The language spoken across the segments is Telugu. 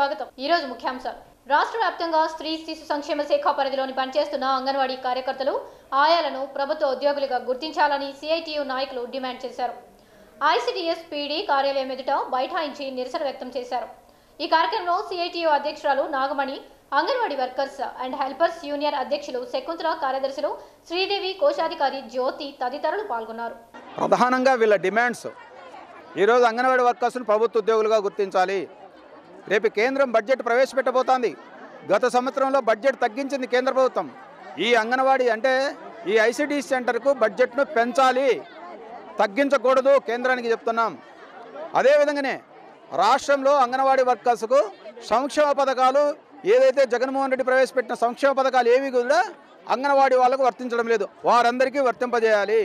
స్వాగతం ఈ రోజు ముఖ్యాంశాలు రాష్ట్ర వ్యాప్తంగా స్త్రీ శిశు సంక్షేమ శాఖ పరిధిలోని పనిచేస్తున్న అంగన్వాడీ కార్యకర్తలు ఆయాలను ప్రభుత్వ ఉద్యోగులుగా గుర్తించాలని సిఐటియు నాయకులు డిమాండ్ చేశారు ఐసిడిఎస్ పీడీ కార్యాలయం ఎదుట బైఠాయించి నిరసన వ్యక్తం చేశారు ఈ కార్యక్రమంలో సిఐటియు అధ్యక్షురాలు Nagamani anganwadi workers and helpers union అధ్యక్షులు శకుంతల కార్యదర్శులు శ్రీదేవి కోశాధికారి జ్యోతి తదితరులు పాల్గొన్నారు ప్రధానంగా వీళ్ళ డిమాండ్స్ ఈరోజు అంగన్వాడీ వర్కర్స్ను ప్రభుత్వ ఉద్యోగులుగా గుర్తించాలి రేపు కేంద్రం బడ్జెట్ ప్రవేశపెట్టబోతోంది గత సంవత్సరంలో బడ్జెట్ తగ్గించింది కేంద్ర ప్రభుత్వం ఈ అంగన్వాడీ అంటే ఈ ఐసిడి సెంటర్కు బడ్జెట్ను పెంచాలి తగ్గించకూడదు కేంద్రానికి చెప్తున్నాం అదేవిధంగానే రాష్ట్రంలో అంగన్వాడీ వర్కర్స్కు సంక్షేమ పథకాలు ఏదైతే జగన్మోహన్ రెడ్డి ప్రవేశపెట్టిన సంక్షేమ పథకాలు ఏవి కూడా అంగన్వాడీ వాళ్ళకు వర్తించడం లేదు వారందరికీ వర్తింపజేయాలి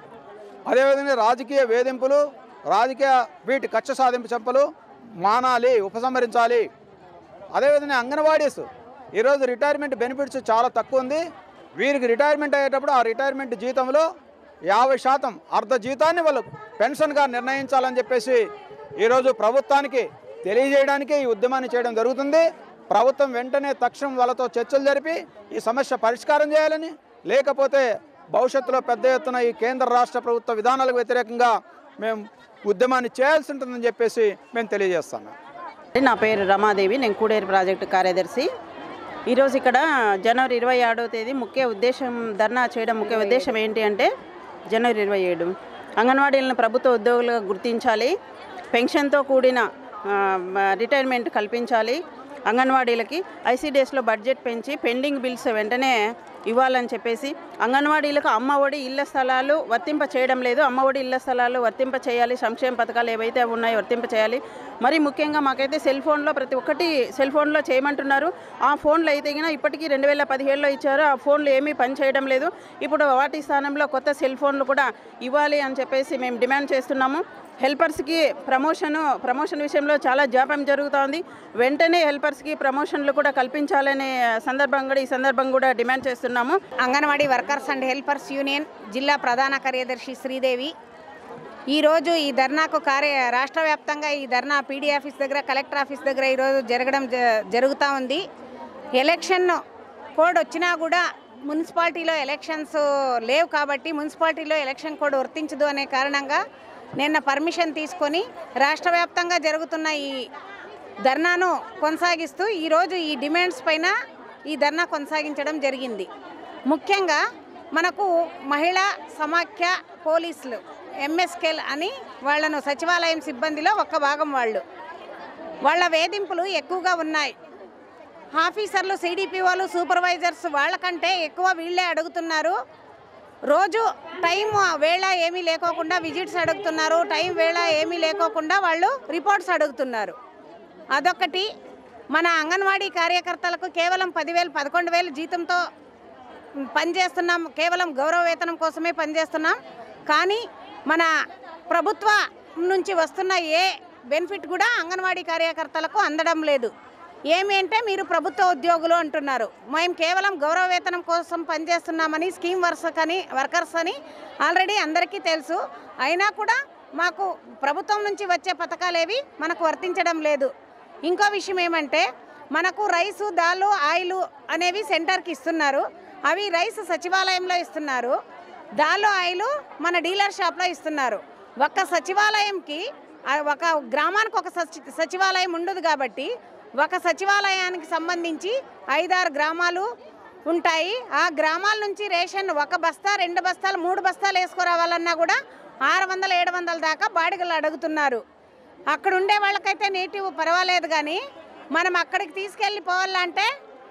అదేవిధంగా రాజకీయ వేధింపులు రాజకీయ వీటి కక్ష సాధింపు చెంపలు మానాలి ఉపసంహరించాలి అదేవిధంగా అంగన్వాడీస్ ఈరోజు రిటైర్మెంట్ బెనిఫిట్స్ చాలా తక్కువ ఉంది వీరికి రిటైర్మెంట్ అయ్యేటప్పుడు ఆ రిటైర్మెంట్ జీతంలో యాభై శాతం అర్ధ జీతాన్ని వాళ్ళు పెన్షన్గా నిర్ణయించాలని చెప్పేసి ఈరోజు ప్రభుత్వానికి తెలియజేయడానికి ఈ ఉద్యమాన్ని చేయడం జరుగుతుంది ప్రభుత్వం వెంటనే తక్షణం వాళ్ళతో చర్చలు జరిపి ఈ సమస్య పరిష్కారం చేయాలని లేకపోతే భవిష్యత్తులో పెద్ద ఎత్తున ఈ కేంద్ర రాష్ట్ర ప్రభుత్వ విధానాలకు వ్యతిరేకంగా మేము ఉద్యమాన్ని చేయాల్సి ఉంటుందని చెప్పేసి మేము తెలియజేస్తున్నాం నా పేరు రమాదేవి నేను కూడేరు ప్రాజెక్టు కార్యదర్శి ఈరోజు ఇక్కడ జనవరి ఇరవై ఏడవ తేదీ ముఖ్య ఉద్దేశం ధర్నా చేయడం ముఖ్య ఉద్దేశం ఏంటి అంటే జనవరి ఇరవై ఏడు అంగన్వాడీలను ప్రభుత్వ ఉద్యోగులుగా గుర్తించాలి పెన్షన్తో కూడిన ఆ, మ- రిటైర్మెంట్ కల్పించాలి అంగన్వాడీలకి ఐసీడీఎస్లో బడ్జెట్ పెంచి పెండింగ్ బిల్స్ వెంటనే ఇవ్వాలని చెప్పేసి అంగన్వాడీలకు అమ్మ ఒడి ఇళ్ల స్థలాలు వర్తింప చేయడం లేదు అమ్మ ఒడి ఇళ్ల స్థలాలు వర్తింప చేయాలి సంక్షేమ పథకాలు ఏవైతే ఉన్నాయో వర్తింప చేయాలి మరి ముఖ్యంగా మాకైతే సెల్ ఫోన్లో ప్రతి ఒక్కటి సెల్ ఫోన్లో చేయమంటున్నారు ఆ ఫోన్లు అయితే గిన ఇప్పటికీ రెండు వేల పదిహేడులో ఇచ్చారు ఆ ఫోన్లు ఏమీ పని చేయడం లేదు ఇప్పుడు వాటి స్థానంలో కొత్త సెల్ ఫోన్లు కూడా ఇవ్వాలి అని చెప్పేసి మేము డిమాండ్ చేస్తున్నాము హెల్పర్స్కి ప్రమోషన్ ప్రమోషన్ విషయంలో చాలా జాప్యం జరుగుతోంది వెంటనే హెల్పర్స్కి ప్రమోషన్లు కూడా కల్పించాలనే సందర్భం కూడా ఈ సందర్భం కూడా డిమాండ్ చేస్తున్నాము anganwadi workers and helpers union జిల్లా ప్రధాన కార్యదర్శి శ్రీదేవి ఈరోజు ఈ ధర్నాకు కార్య రాష్ట్ర వ్యాప్తంగా ఈ ధర్నా పీడీ ఆఫీస్ దగ్గర కలెక్టర్ ఆఫీస్ దగ్గర ఈరోజు జరగడం జ- జరుగుతూ ఉంది ఎలక్షన్ కోడ్ వచ్చినా కూడా మున్సిపాలిటీలో ఎలక్షన్స్ లేవు కాబట్టి మున్సిపాలిటీలో ఎలక్షన్ కోడ్ వర్తించదు అనే కారణంగా నిన్న పర్మిషన్ తీసుకొని రాష్ట్ర వ్యాప్తంగా జరుగుతున్న ఈ ధర్నాను కొనసాగిస్తూ ఈరోజు ఈ డిమాండ్స్ పైన ఈ ధర్నా కొనసాగించడం జరిగింది ముఖ్యంగా మనకు మహిళా సమాఖ్య పోలీసులు ఎంఎస్కెల్ అని వాళ్ళను సచివాలయం సిబ్బందిలో ఒక భాగం వాళ్ళు వాళ్ళ వేధింపులు ఎక్కువగా ఉన్నాయి ఆఫీసర్లు సిడిపి వాళ్ళు సూపర్వైజర్స్ వాళ్ళకంటే ఎక్కువ వీళ్ళే అడుగుతున్నారు రోజు టైం వేళ ఏమీ లేకోకుండా విజిట్స్ అడుగుతున్నారు టైం వేళ ఏమీ లేకోకుండా వాళ్ళు రిపోర్ట్స్ అడుగుతున్నారు అదొకటి మన అంగన్వాడీ కార్యకర్తలకు కేవలం పదివేలు పదకొండు వేలు జీతంతో పనిచేస్తున్నాం కేవలం గౌరవ వేతనం కోసమే పనిచేస్తున్నాం కానీ మన ప్రభుత్వ నుంచి వస్తున్న ఏ బెనిఫిట్ కూడా అంగన్వాడీ కార్యకర్తలకు అందడం లేదు ఏమి అంటే మీరు ప్రభుత్వ ఉద్యోగులు అంటున్నారు మేము కేవలం గౌరవ వేతనం కోసం పనిచేస్తున్నామని స్కీమ్ వర్కర్స్ అని వర్కర్స్ అని ఆల్రెడీ అందరికీ తెలుసు అయినా కూడా మాకు ప్రభుత్వం నుంచి వచ్చే పథకాలేవి మనకు వర్తించడం లేదు ఇంకో విషయం ఏమంటే మనకు రైసు దాలు ఆయిల్ అనేవి సెంటర్కి ఇస్తున్నారు అవి రైస్ సచివాలయంలో ఇస్తున్నారు దాలు ఆయిల్ మన డీలర్ షాప్లో ఇస్తున్నారు ఒక్క సచివాలయంకి ఆ ఒక గ్రామానికి ఒక సచి సచివాలయం ఉండదు కాబట్టి ఒక సచివాలయానికి సంబంధించి ఐదారు గ్రామాలు ఉంటాయి ఆ గ్రామాల నుంచి రేషన్ ఒక బస్తా రెండు బస్తాలు మూడు బస్తాలు వేసుకురావాలన్నా కూడా ఆరు వందల ఏడు వందల దాకా బాడిగలు అడుగుతున్నారు అక్కడ ఉండే వాళ్ళకైతే నేటివ్ పర్వాలేదు కానీ మనం అక్కడికి తీసుకెళ్ళి పోవాలంటే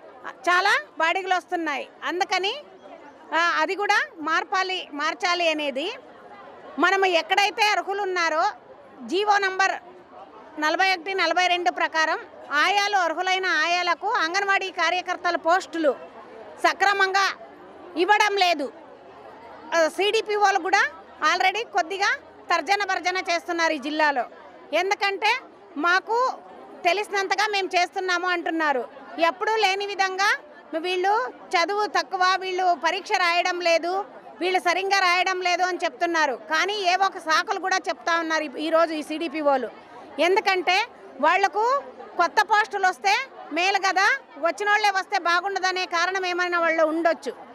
చాలా బాడిగలు వస్తున్నాయి అందుకని ఆ, అది కూడా మార్పాలి మార్చాలి అనేది మనము ఎక్కడైతే అర్హులు ఉన్నారో జీవో నంబర్ నలభై ఒకటి నలభై రెండు ప్రకారం ఆయాలు అర్హులైన ఆయాలకు అంగన్వాడీ కార్యకర్తల పోస్టులు సక్రమంగా ఇవ్వడం లేదు సిడిపిఓలు కూడా ఆల్రెడీ కొద్దిగా తర్జన భర్జన చేస్తున్నారు ఈ జిల్లాలో ఎందుకంటే మాకు తెలిసినంతగా మేము చేస్తున్నాము అంటున్నారు ఎప్పుడూ లేని విధంగా వీళ్ళు చదువు తక్కువ వీళ్ళు పరీక్ష రాయడం లేదు వీళ్ళు సరిగ్గా రాయడం లేదు అని చెప్తున్నారు కానీ ఏ ఒక శాఖలు కూడా చెప్తా ఉన్నారు ఈ- ఈరోజు ఈ సిడిపిఓలు ఎందుకంటే వాళ్లకు కొత్త పోస్టులు వస్తే మేలు కదా వచ్చిన వాళ్ళే వస్తే బాగుండదనే కారణం ఏమైనా వాళ్ళు ఉండొచ్చు